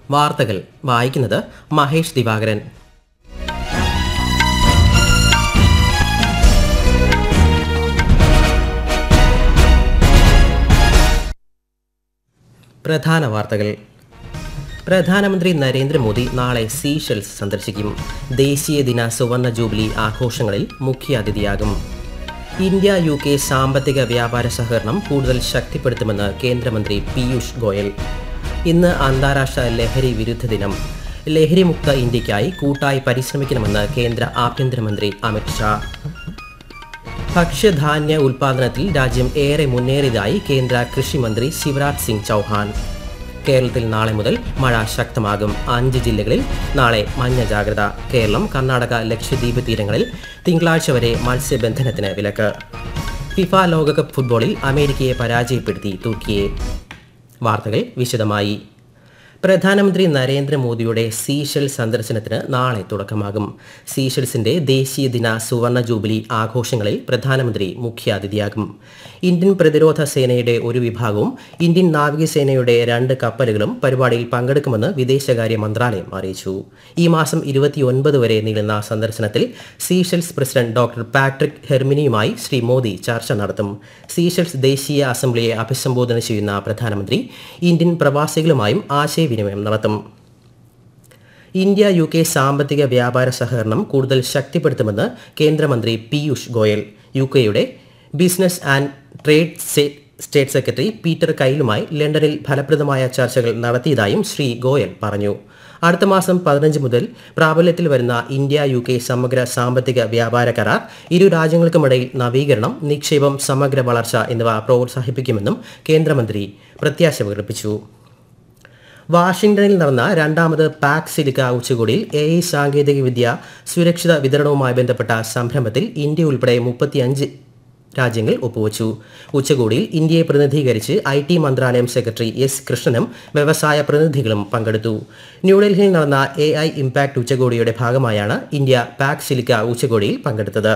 വാർത്തകൾ വായിക്കുന്നത് മഹേഷ് ദിവാകരൻ പ്രധാന വാർത്തകൾ പ്രധാനമന്ത്രി നരേന്ദ്രമോദി നാളെ സീഷെൽസ് സന്ദർശിക്കും ദേശീയ ദിന സുവർണ ജൂബിലി ആഘോഷങ്ങളിൽ മുഖ്യാതിഥിയാകും ഇന്ത്യ യു കെ സാമ്പത്തിക വ്യാപാര സഹകരണം കൂടുതൽ ശക്തിപ്പെടുത്തുമെന്ന് കേന്ദ്രമന്ത്രി പീയൂഷ് ഗോയൽ ഇന്ന് അന്താരാഷ്ട്ര ലഹരി വിരുദ്ധ ദിനം ലഹരിമുക്ത ഇന്ത്യയ്ക്കായി കൂട്ടായി പരിശ്രമിക്കണമെന്ന് കേന്ദ്ര ആഭ്യന്തരമന്ത്രി അമിത് ഷാ ഭക്ഷ്യധാന്യ ഉൽപാദനത്തിൽ രാജ്യം ഏറെ മുന്നേറിയതായി കേന്ദ്ര കൃഷിമന്ത്രി ശിവരാജ് സിംഗ് ചൗഹാൻ കേരളത്തിൽ നാളെ മുതൽ മഴ ശക്തമാകും അഞ്ച് ജില്ലകളിൽ നാളെ മഞ്ഞ ജാഗ്രത കേരളം കർണാടക ലക്ഷദ്വീപ് തീരങ്ങളിൽ തിങ്കളാഴ്ച വരെ മത്സ്യബന്ധനത്തിന് വിലക്ക് ഫിഫ ലോകകപ്പ് ഫുട്ബോളിൽ അമേരിക്കയെ പരാജയപ്പെടുത്തി തുർക്കിയെ വാർത്തകൾ വിശദമായി പ്രധാനമന്ത്രി നരേന്ദ്രമോദിയുടെ സീഷെൽ സന്ദർശനത്തിന് നാളെ തുടക്കമാകും സീഷെൽസിന്റെ ദേശീയ ദിന സുവർണ ജൂബിലി ആഘോഷങ്ങളിൽ പ്രധാനമന്ത്രി മുഖ്യാതിഥിയാകും ഇന്ത്യൻ പ്രതിരോധ സേനയുടെ ഒരു വിഭാഗവും ഇന്ത്യൻ നാവികസേനയുടെ രണ്ട് കപ്പലുകളും പരിപാടിയിൽ പങ്കെടുക്കുമെന്ന് വിദേശകാര്യ മന്ത്രാലയം അറിയിച്ചു ഈ മാസം ഇരുപത്തിയൊൻപത് വരെ നീളുന്ന സന്ദർശനത്തിൽ സീഷെൽസ് പ്രസിഡന്റ് ഡോക്ടർ പാട്രിക് ഹെർമിനിയുമായി ശ്രീ മോദി ചർച്ച നടത്തും സീഷെൽസ് ദേശീയ അസംബ്ലിയെ അഭിസംബോധന ചെയ്യുന്ന പ്രധാനമന്ത്രി ഇന്ത്യൻ പ്രവാസികളുമായും ആശയവിനിമയം നടത്തും ഇന്ത്യ യു കെ സാമ്പത്തിക വ്യാപാര സഹകരണം കൂടുതൽ ശക്തിപ്പെടുത്തുമെന്ന് കേന്ദ്രമന്ത്രി പീയൂഷ് ഗോയൽ യു കെയുടെ business and trade state secretary Peter കൈലുമായി ലണ്ടനിൽ ഫലപ്രദമായ ചർച്ചകൾ നടത്തിയതായും ശ്രീ ഗോയൽ പറഞ്ഞു അടുത്ത മാസം പതിനഞ്ച് മുതൽ പ്രാബല്യത്തിൽ വരുന്ന ഇന്ത്യ യു കെ സമഗ്ര സാമ്പത്തിക വ്യാപാര കരാർ ഇരു രാജ്യങ്ങൾക്കുമിടയിൽ നവീകരണം നിക്ഷേപം സമഗ്ര വളർച്ച എന്നിവ പ്രോത്സാഹിപ്പിക്കുമെന്നും കേന്ദ്രമന്ത്രി പ്രത്യാശ പ്രകടിപ്പിച്ചു വാഷിംഗ്ടണിൽ നടന്ന രണ്ടാമത് പാക് സിലിക്ക ഉച്ചകോടിയിൽ എ ഐ സാങ്കേതികവിദ്യ സുരക്ഷിത വിതരണവുമായി ബന്ധപ്പെട്ട സംരംഭത്തിൽ ഇന്ത്യ ഉൾപ്പെടെ മുപ്പത്തിയഞ്ച് രാജ്യങ്ങൾ ഒപ്പുവച്ചു ഉച്ചകോടിയിൽ ഇന്ത്യയെ പ്രതിനിധീകരിച്ച് ഐ ടി മന്ത്രാലയം സെക്രട്ടറി എസ് കൃഷ്ണനും വ്യവസായ പ്രതിനിധികളും പങ്കെടുത്തു ന്യൂഡൽഹിയിൽ നടന്ന എ ഐ ഇംപാക്ട് ഉച്ചകോടിയുടെ ഭാഗമായാണ് ഇന്ത്യ പാക് സിലിക്ക ഉച്ചകോടിയിൽ പങ്കെടുത്തത്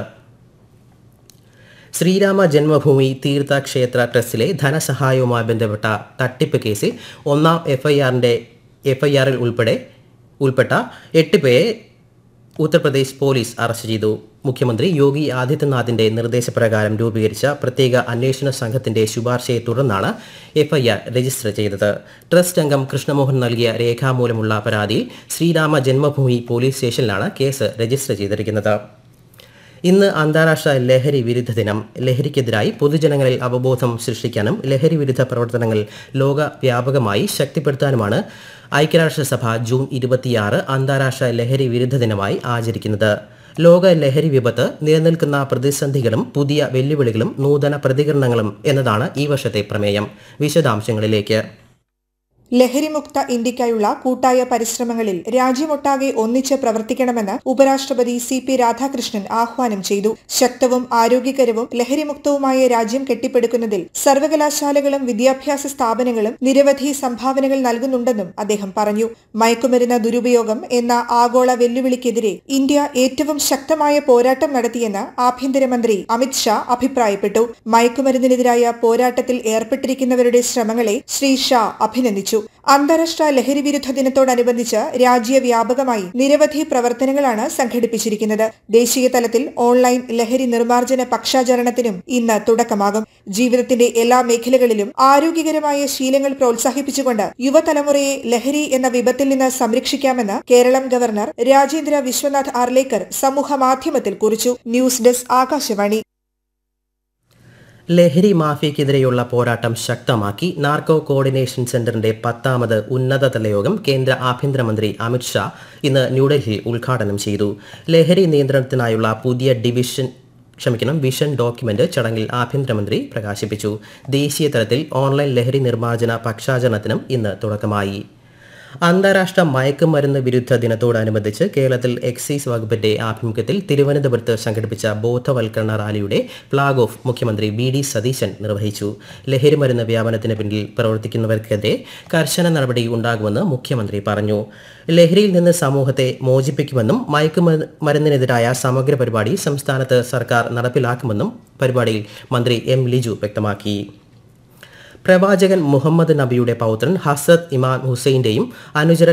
ശ്രീരാമ ജന്മഭൂമി തീർത്ഥ ക്ഷേത്ര ട്രസ്റ്റിലെ ധനസഹായവുമായി ബന്ധപ്പെട്ട തട്ടിപ്പ് കേസിൽ ഒന്നാം എഫ്ഐആറിന്റെ എഫ്ഐആറിൽ ഉൾപ്പെടെ ഉൾപ്പെട്ട എട്ട് പേരെ ഉത്തർപ്രദേശ് പോലീസ് അറസ്റ്റ് ചെയ്തു മുഖ്യമന്ത്രി യോഗി ആദിത്യനാഥിന്റെ നിർദ്ദേശപ്രകാരം രൂപീകരിച്ച പ്രത്യേക അന്വേഷണ സംഘത്തിന്റെ ശുപാർശയെ തുടർന്നാണ് എഫ്ഐആർ രജിസ്റ്റർ ചെയ്തത് ട്രസ്റ്റ് അംഗം കൃഷ്ണമോഹൻ നൽകിയ രേഖാമൂലമുള്ള പരാതിയിൽ ശ്രീരാമ ജന്മഭൂമി പോലീസ് സ്റ്റേഷനിലാണ് കേസ് രജിസ്റ്റർ ചെയ്തിരിക്കുന്നത് ഇന്ന് അന്താരാഷ്ട്ര ലഹരി വിരുദ്ധ ദിനം ലഹരിക്കെതിരായി പൊതുജനങ്ങളിൽ അവബോധം സൃഷ്ടിക്കാനും ലഹരി വിരുദ്ധ പ്രവർത്തനങ്ങൾ ലോകവ്യാപകമായി ശക്തിപ്പെടുത്താനുമാണ് ഐക്യരാഷ്ട്രസഭ ജൂൺ ഇരുപത്തിയാറ് അന്താരാഷ്ട്ര ലഹരി വിരുദ്ധ ദിനമായി ആചരിക്കുന്നത് ലോക ലഹരി വിപത്ത് നിലനിൽക്കുന്ന പ്രതിസന്ധികളും പുതിയ വെല്ലുവിളികളും നൂതന പ്രതികരണങ്ങളും എന്നതാണ് ഈ വർഷത്തെ പ്രമേയം വിശദാംശങ്ങളിലേക്ക് ലഹരിമുക്ത ഇന്ത്യയ്ക്കായുള്ള കൂട്ടായ പരിശ്രമങ്ങളിൽ രാജ്യമൊട്ടാകെ ഒന്നിച്ച് പ്രവർത്തിക്കണമെന്ന് ഉപരാഷ്ട്രപതി സി പി രാധാകൃഷ്ണൻ ആഹ്വാനം ചെയ്തു ശക്തവും ആരോഗ്യകരവും ലഹരിമുക്തവുമായ രാജ്യം കെട്ടിപ്പടുക്കുന്നതിൽ സർവകലാശാലകളും വിദ്യാഭ്യാസ സ്ഥാപനങ്ങളും നിരവധി സംഭാവനകൾ നൽകുന്നുണ്ടെന്നും അദ്ദേഹം പറഞ്ഞു മയക്കുമരുന്ന് ദുരുപയോഗം എന്ന ആഗോള വെല്ലുവിളിക്കെതിരെ ഇന്ത്യ ഏറ്റവും ശക്തമായ പോരാട്ടം നടത്തിയെന്ന് ആഭ്യന്തരമന്ത്രി അമിത് ഷാ അഭിപ്രായപ്പെട്ടു മയക്കുമരുന്നിനെതിരായ പോരാട്ടത്തിൽ ഏർപ്പെട്ടിരിക്കുന്നവരുടെ ശ്രമങ്ങളെ ശ്രീ ഷാ അഭിനന്ദിച്ചു അന്താരാഷ്ട്ര ലഹരി വിരുദ്ധ ദിനത്തോടനുബന്ധിച്ച് രാജ്യവ്യാപകമായി നിരവധി പ്രവർത്തനങ്ങളാണ് സംഘടിപ്പിച്ചിരിക്കുന്നത് ദേശീയ തലത്തിൽ ഓൺലൈൻ ലഹരി നിർമ്മാർജ്ജന പക്ഷാചരണത്തിനും ഇന്ന് തുടക്കമാകും ജീവിതത്തിന്റെ എല്ലാ മേഖലകളിലും ആരോഗ്യകരമായ ശീലങ്ങൾ പ്രോത്സാഹിപ്പിച്ചുകൊണ്ട് യുവതലമുറയെ ലഹരി എന്ന വിപത്തിൽ നിന്ന് സംരക്ഷിക്കാമെന്ന് കേരളം ഗവർണർ രാജേന്ദ്ര വിശ്വനാഥ് ആർലേക്കർ സമൂഹ മാധ്യമത്തിൽ കുറിച്ചു ന്യൂസ് ഡെസ്ക് ആകാശവാണി ലഹരി മാഫിയക്കെതിരെയുള്ള പോരാട്ടം ശക്തമാക്കി നാർക്കോ കോർഡിനേഷൻ സെന്ററിന്റെ പത്താമത് ഉന്നതതല യോഗം കേന്ദ്ര ആഭ്യന്തരമന്ത്രി അമിത് ഷാ ഇന്ന് ന്യൂഡൽഹിയിൽ ഉദ്ഘാടനം ചെയ്തു ലഹരി നിയന്ത്രണത്തിനായുള്ള പുതിയ ഡിവിഷൻ ക്ഷമിക്കണം വിഷൻ ഡോക്യുമെന്റ് ചടങ്ങിൽ ആഭ്യന്തരമന്ത്രി പ്രകാശിപ്പിച്ചു ദേശീയ തലത്തിൽ ഓൺലൈൻ ലഹരി നിർമ്മാർജ്ജന പക്ഷാചരണത്തിനും ഇന്ന് തുടക്കമായി അന്താരാഷ്ട്ര മയക്കുമരുന്ന് വിരുദ്ധ ദിനത്തോടനുബന്ധിച്ച് കേരളത്തിൽ എക്സൈസ് വകുപ്പിന്റെ ആഭിമുഖ്യത്തിൽ തിരുവനന്തപുരത്ത് സംഘടിപ്പിച്ച ബോധവൽക്കരണ റാലിയുടെ ഫ്ളാഗ് ഓഫ് മുഖ്യമന്ത്രി വി ഡി സതീശൻ നിർവഹിച്ചു ലഹരിമരുന്ന് വ്യാപനത്തിന് പിന്നിൽ പ്രവർത്തിക്കുന്നവർക്കെതിരെ കർശന നടപടി ഉണ്ടാകുമെന്ന് മുഖ്യമന്ത്രി പറഞ്ഞു ലഹരിയിൽ നിന്ന് സമൂഹത്തെ മോചിപ്പിക്കുമെന്നും മയക്കുമരുന്നിനെതിരായ സമഗ്ര പരിപാടി സംസ്ഥാനത്ത് സർക്കാർ നടപ്പിലാക്കുമെന്നും പരിപാടിയിൽ മന്ത്രി എം ലിജു വ്യക്തമാക്കി പ്രവാചകൻ മുഹമ്മദ് നബിയുടെ പൗത്രൻ ഹസത്ത് ഇമാം ഹുസൈന്റെയും അനുചര